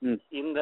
ம் இந்த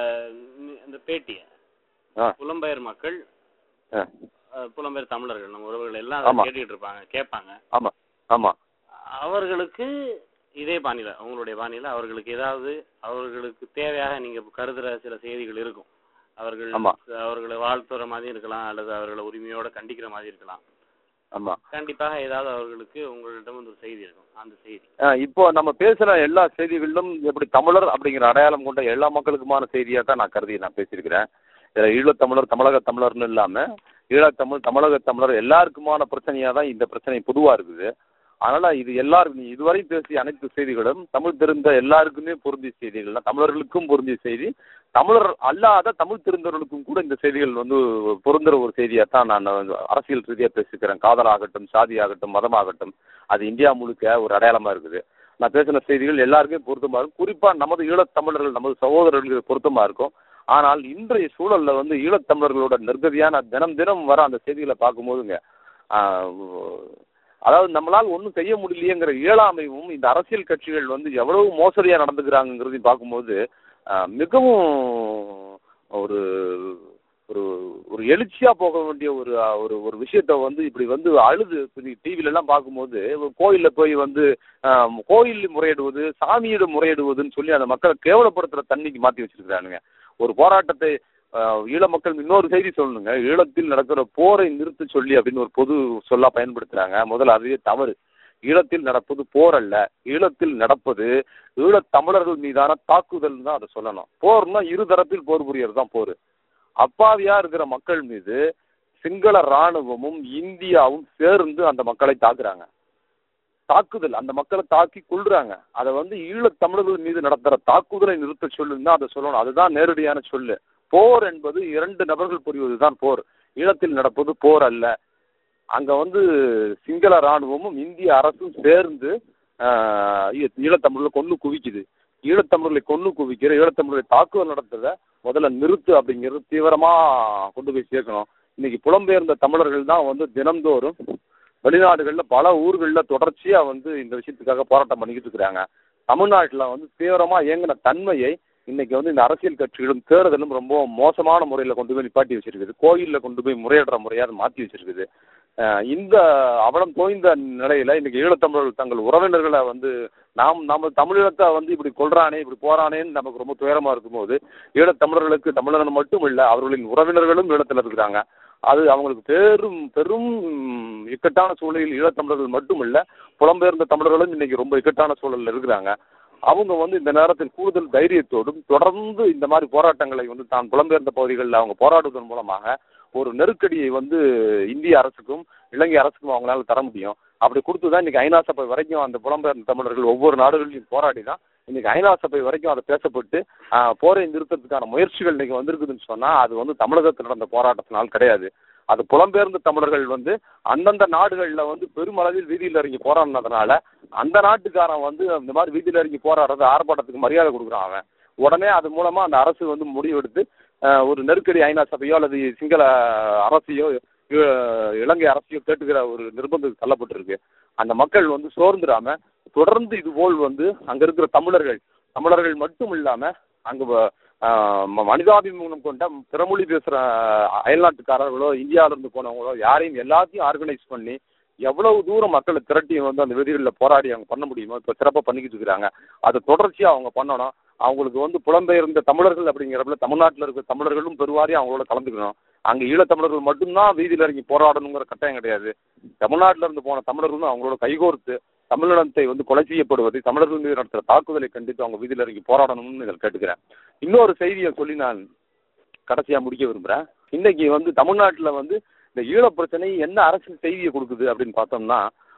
இந்த பேட்டியை ஆ புலம்பெயர் மக்கள் ஆ அஹ், புலம்பெயர் தமிழர்கள் நம்ம உறவுகள் எல்லாம் ஆமா. அதை கேட்டுக்கிட்டு இருப்பாங்க கேட்பாங்க ஆமாம் ஆமாம் அவர்களுக்கு இதே பாணியில உங்களுடைய பாணியில அவர்களுக்கு ஏதாவது அவர்களுக்கு தேவையாக நீங்க கருதுற சில செய்திகள் இருக்கும் அவர்கள் ஆமா. அவர்களை வாழ்த்துற மாதிரி இருக்கலாம் அல்லது அவர்களை உரிமையோட கண்டிக்கிற மாதிரி இருக்கலாம் ஆமாம் கண்டிப்பாக ஏதாவது அவர்களுக்கு உங்களிடம் வந்து ஒரு செய்தி இருக்கும் அந்த செய்தி இப்போ நம்ம பேசுன எல்லா செய்திகளிலும் எப்படி தமிழர் அப்படிங்கிற அடையாளம் கொண்ட எல்லா மக்களுக்குமான செய்தியாக தான் நான் கருதி நான் பேசியிருக்கிறேன் இதில் ஈழத்தமிழர் தமிழக தமிழர்னு இல்லாமல் ஈழத்தமிழ் தமிழக தமிழர் எல்லாருக்குமான பிரச்சனையாக தான் இந்த பிரச்சனை பொதுவாக இருக்குது அதனால் இது எல்லாரும் நீ இதுவரை பேசிய அனைத்து செய்திகளும் தமிழ் தெரிந்த எல்லாருக்குமே பொருந்திய செய்திகள் தான் தமிழர்களுக்கும் பொருந்திய செய்தி தமிழர் அல்லாத தமிழ் தெரிந்தவர்களுக்கும் கூட இந்த செய்திகள் வந்து பொருந்துற ஒரு செய்தியாக தான் நான் வந்து அரசியல் ரீதியாக பேசிக்கிறேன் காதலாகட்டும் சாதியாகட்டும் மதமாகட்டும் அது இந்தியா முழுக்க ஒரு அடையாளமாக இருக்குது நான் பேசின செய்திகள் எல்லாருக்குமே பொருத்தமாக இருக்கும் குறிப்பாக நமது ஈழத்தமிழர்கள் நமது சகோதரர்களுக்கு பொருத்தமாக இருக்கும் ஆனால் இன்றைய சூழல்ல வந்து ஈழத்தமிழர்களோட நிர்கதியான தினம் தினம் வர அந்த செய்திகளை பார்க்கும்போதுங்க ஆஹ், அதாவது நம்மளால் ஒன்றும் செய்ய முடியலையேங்கிற இயலாமையும் இந்த அரசியல் கட்சிகள் வந்து எவ்வளவு மோசடியாக நடந்துக்கிறாங்கிறதையும் பார்க்கும்போது ஆஹ், மிகவும் ஒரு ஒரு ஒரு எழுச்சியா போக வேண்டிய ஒரு அஹ், ஒரு ஒரு விஷயத்த வந்து இப்படி வந்து அழுது டிவில எல்லாம் பார்க்கும்போது கோயில்ல போய் வந்து ஆஹ், கோயில் முறையிடுவது சாமியிடம் முறையிடுவதுன்னு சொல்லி அந்த மக்களை கேவலப்படுத்துற தண்ணிக்கு மாத்தி வச்சிருக்கிறானுங்க ஒரு போராட்டத்தை ஆஹ், ஈழ மக்கள் இன்னொரு செய்தி சொல்லணுங்க ஈழத்தில் நடக்கிற போரை நிறுத்த சொல்லி அப்படின்னு ஒரு பொது சொல்லா பயன்படுத்துறாங்க முதல்ல அதுவே தவறு ஈழத்தில் நடப்பது போர் அல்ல ஈழத்தில் நடப்பது ஈழத் தமிழர்கள் மீதான தாக்குதல் தான் அதை சொல்லணும் போர்னா இரு தரப்பில் போர் புரியறது தான் போர் அப்பாவியா இருக்கிற மக்கள் மீது சிங்கள ராணுவமும் இந்தியாவும் சேர்ந்து அந்த மக்களை தாக்குறாங்க தாக்குதல் அந்த மக்களை தாக்கி கொள்றாங்க அதை வந்து ஈழத் தமிழர்கள் மீது நடத்துற தாக்குதலை நிறுத்த சொல்லுன்னு தான் அதை சொல்லணும் அதுதான் நேரடியான சொல்லு போர் என்பது இரண்டு நபர்கள் புரிவதுதான் போர் ஈழத்தில் நடப்பது போர் அல்ல அங்க வந்து சிங்கள ராணுவமும் இந்திய அரசும் சேர்ந்து ஆஹ், ஈ- ஈழத்தமிழர்களை கொண்டு குவிக்குது ஈழத்தமிழர்களை கொண்டு குவிக்கிற ஈழத்தமிழர்களை தாக்குதல் நடத்துறத முதல்ல நிறுத்து அப்படிங்கிறது தீவிரமா கொண்டு போய் சேர்க்கணும் இன்னைக்கு புலம்பெயர்ந்த தமிழர்கள் தான் வந்து தினந்தோறும் வெளிநாடுகளில் பல ஊர்களில் தொடர்ச்சியா வந்து இந்த விஷயத்துக்காக போராட்டம் பண்ணிக்கிட்டு இருக்கிறாங்க தமிழ்நாட்டில் வந்து தீவிரமா இயங்கின தன்மையை இன்னைக்கு வந்து இந்த அரசியல் கட்சிகளும் தேர்தலும் ரொம்ப மோசமான முறையில் கொண்டு போய் நிப்பாட்டி வச்சிருக்குது கோயிலில் கொண்டு போய் முறையிடுற முறையாக மாற்றி வச்சிருக்குது அஹ் இந்த அவலம் தோய்ந்த நிலையில இன்னைக்கு ஈழத்தமிழர்கள் தங்கள் உறவினர்களை வந்து நாம் நம்ம தமிழீழத்தை வந்து இப்படி கொள்றானே இப்படி போறானேன்னு நமக்கு ரொம்ப துயரமா இருக்கும்போது ஈழத்தமிழர்களுக்கு தமிழர்கள் மட்டும் இல்லை அவர்களின் உறவினர்களும் ஈழத்தில் இருக்கிறாங்க அது அவங்களுக்கு பெரும் பெரும் இக்கட்டான சூழலில் ஈழத்தமிழர்கள் மட்டும் இல்ல புலம்பெயர்ந்த தமிழர்களும் இன்னைக்கு ரொம்ப இக்கட்டான சூழல்ல இருக்கிறாங்க அவங்க வந்து இந்த நேரத்தில் கூடுதல் தைரியத்தோடும் தொடர்ந்து இந்த மாதிரி போராட்டங்களை வந்து தான் புலம்பெயர்ந்த பகுதிகளில் அவங்க போராடுவதன் மூலமாக ஒரு நெருக்கடியை வந்து இந்திய அரசுக்கும் இலங்கை அரசுக்கும் அவங்களால தர முடியும் அப்படி கொடுத்து தான் இன்னைக்கு ஐநா சபை வரைக்கும் அந்த புலம்பெயர்ந்த தமிழர்கள் ஒவ்வொரு நாடுகளிலும் போராடி தான் இன்னைக்கு ஐநா சபை வரைக்கும் அதை பேசப்பட்டு ஆஹ், போரை நிறுத்தத்துக்கான முயற்சிகள் இன்னைக்கு வந்திருக்குதுன்னு சொன்னா அது வந்து தமிழகத்தில் நடந்த போராட்டத்தினால் கிடையாது அது புலம்பெயர்ந்த தமிழர்கள் வந்து அந்தந்த நாடுகளில் வந்து பெருமளவில் வீதியில் இறங்கி போராடினதுனால அந்த நாட்டுக்காரன் வந்து இந்த மாதிரி வீதியில் இறங்கி போராடுறது ஆர்ப்பாட்டத்துக்கு மரியாதை கொடுக்குறான் அவன் உடனே அது மூலமா அந்த அரசு வந்து முடிவெடுத்து ஆஹ், ஒரு நெருக்கடி ஐநா சபையோ அல்லது சிங்கள அரசையோ இ- இலங்கை அரசையோ கேட்டுக்கிற ஒரு நிர்பந்தத்துக்கு தள்ளப்பட்டிருக்கு அந்த மக்கள் வந்து சோர்ந்துடாம தொடர்ந்து இது போல் வந்து அங்க இருக்கிற தமிழர்கள் தமிழர்கள் மட்டும் இல்லாம அங்க வ- ஆஹ் ம- மனிதாபிமானம் கொண்ட பிறமொழி பேசுற அயல்நாட்டுக்காரர்களோ இந்தியாவில இருந்து போனவங்களோ யாரையும் எல்லாத்தையும் ஆர்கனைஸ் பண்ணி எவ்வளவு தூரம் மக்களை திரட்டி வந்து அந்த வீதிகளில் போராடி அவங்க பண்ண முடியுமோ இப்போ சிறப்பாக பண்ணிக்கிட்டு இருக்கிறாங்க அதை தொடர்ச்சியா அவங்க பண்ணணும் அவங்களுக்கு வந்து புலம்பெயர்ந்த தமிழர்கள் அப்படிங்கிறப்பல தமிழ்நாட்டில் இருக்கிற தமிழர்களும் பெருவாரி அவங்களோட கலந்துக்கணும் அங்கே ஈழத்தமிழர்கள் மட்டும்தான் வீதியில் இறங்கி போராடணுங்கிற கட்டாயம் கிடையாது தமிழ்நாட்டில இருந்து போன தமிழர்களும் அவங்களோட கைகோர்த்து தமிழினத்தை வந்து கொலை செய்யப்படுவதை தமிழர்கள் மீது நடத்துகிற தாக்குதலை கண்டித்து அவங்க வீதியில் இறங்கி போராடணும்னு இதில் கேட்டுக்கிறேன் இன்னொரு செய்தியை சொல்லி நான் கடைசியா முடிக்க விரும்புறேன் இன்னைக்கு வந்து தமிழ்நாட்டுல வந்து இந்த ஈழ பிரச்சனை என்ன அரசியல் செய்தியை கொடுக்குது அப்படின்னு பார்த்தோம்னா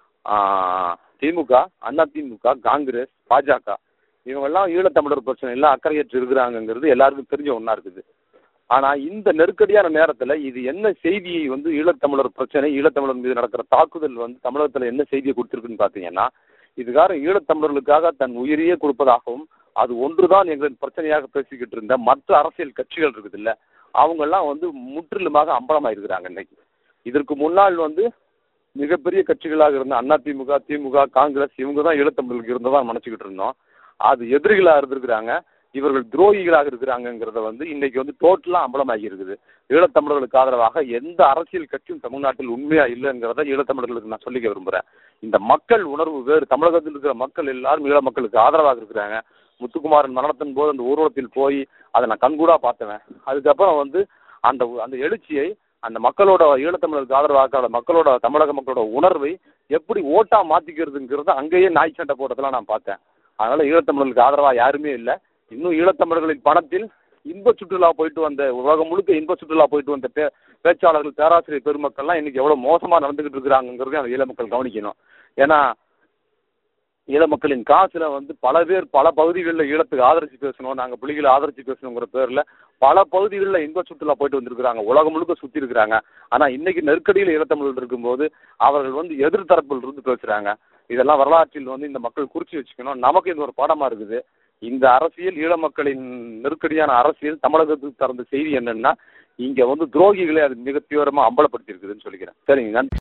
ஆஹ், திமுக அதிமுக காங்கிரஸ் பாஜக இவங்கெல்லாம் ஈழத்தமிழர் பிரச்சனை எல்லாம் அக்கறையற்று இருக்கிறாங்கங்கிறது எல்லாருக்கும் தெரிஞ்ச ஒண்ணா இருக்குது ஆனா இந்த நெருக்கடியான நேரத்துல இது என்ன செய்தியை வந்து ஈழத்தமிழர் பிரச்சனை ஈழத்தமிழர் மீது நடக்கிற தாக்குதல் வந்து தமிழகத்துல என்ன செய்தியை கொடுத்திருக்குன்னு பாத்தீங்கன்னா இதுக்காக ஈழத்தமிழர்களுக்காக தன் உயிரையே கொடுப்பதாகவும் அது ஒன்றுதான் எங்களின் பிரச்சனையாக பேசிக்கிட்டு இருந்த மற்ற அரசியல் கட்சிகள் இருக்குது இல்ல அவங்க எல்லாம் வந்து முற்றிலுமாக அம்பலமா இருக்கிறாங்க இன்னைக்கு இதற்கு முன்னால் வந்து மிகப்பெரிய கட்சிகளாக இருந்த அதிமுக திமுக காங்கிரஸ் இவங்க தான் ஈழத்தமிழர்களுக்கு இருந்ததா நினைச்சுக்கிட்டு இருந்தோம் அது எதிரிகளா இருந்திருக்கிறாங்க இவர்கள் துரோகிகளாக இருக்கிறாங்கங்கிறத வந்து இன்னைக்கு வந்து டோட்டலா அம்பலமாகி இருக்குது ஈழத்தமிழர்களுக்கு ஆதரவாக எந்த அரசியல் கட்சியும் தமிழ்நாட்டில் உண்மையா இல்லைங்கிறத ஈழத்தமிழர்களுக்கு நான் சொல்லிக்க விரும்புறேன் இந்த மக்கள் உணர்வு வேறு தமிழகத்தில் இருக்கிற மக்கள் எல்லாரும் ஈழ மக்களுக்கு ஆதரவாக இருக்கிறாங்க முத்துக்குமாரன் மரணத்தின் போது அந்த ஊர்வலத்தில் போய் அதை நான் கண்கூடா பார்த்தவன் அதுக்கப்புறம் வந்து அந்த அந்த எழுச்சியை அந்த மக்களோட ஈழத்தமிழருக்கு ஆதரவாக மக்களோட தமிழக மக்களோட உணர்வை எப்படி ஓட்டா மாத்திக்கிறதுங்கிறத அங்கேயே நாய் சண்டை போடுறதெல்லாம் நான் பார்த்தேன் அதனால ஈழத்தமிழர்களுக்கு ஆதரவா யாருமே இல்லை இன்னும் ஈழத்தமிழர்களின் பணத்தில் இன்ப சுற்றுலா போயிட்டு வந்த உலகம் முழுக்க இன்ப சுற்றுலா போயிட்டு வந்த பே பேச்சாளர்கள் பேராசிரியர் பெருமக்கள்லாம் இன்னைக்கு எவ்வளவு மோசமா நடந்துகிட்டு இருக்கிறாங்கிறதையும் அந்த ஈழ மக்கள் கவனிக்கணும் ஏன்னா ஈழ மக்களின் காசுல வந்து பல பேர் பல பகுதிகளில் ஈழத்துக்கு ஆதரிச்சு பேசணும் நாங்க புலிகளை ஆதரிச்சு பேசணுங்கிற பேர்ல பல பகுதிகளில் இன்ப சுற்றுலா போயிட்டு வந்திருக்கிறாங்க உலகம் முழுக்க சுத்தி இருக்கிறாங்க ஆனா இன்னைக்கு நெருக்கடியில் ஈழத்தமிழ் இருக்கும்போது அவர்கள் வந்து எதிர்த்தரப்பில் இருந்து பேசுறாங்க இதெல்லாம் வரலாற்றில் வந்து இந்த மக்கள் குறிச்சு வச்சுக்கணும் நமக்கு இது ஒரு பாடமா இருக்குது இந்த அரசியல் ஈழ மக்களின் நெருக்கடியான அரசியல் தமிழகத்துக்கு தந்த செய்தி என்னன்னா இங்க வந்து துரோகிகளை அது மிக தீவிரமா அம்பலப்படுத்தி இருக்குதுன்னு சொல்லிக்கிறேன் சரிங்க நன்றி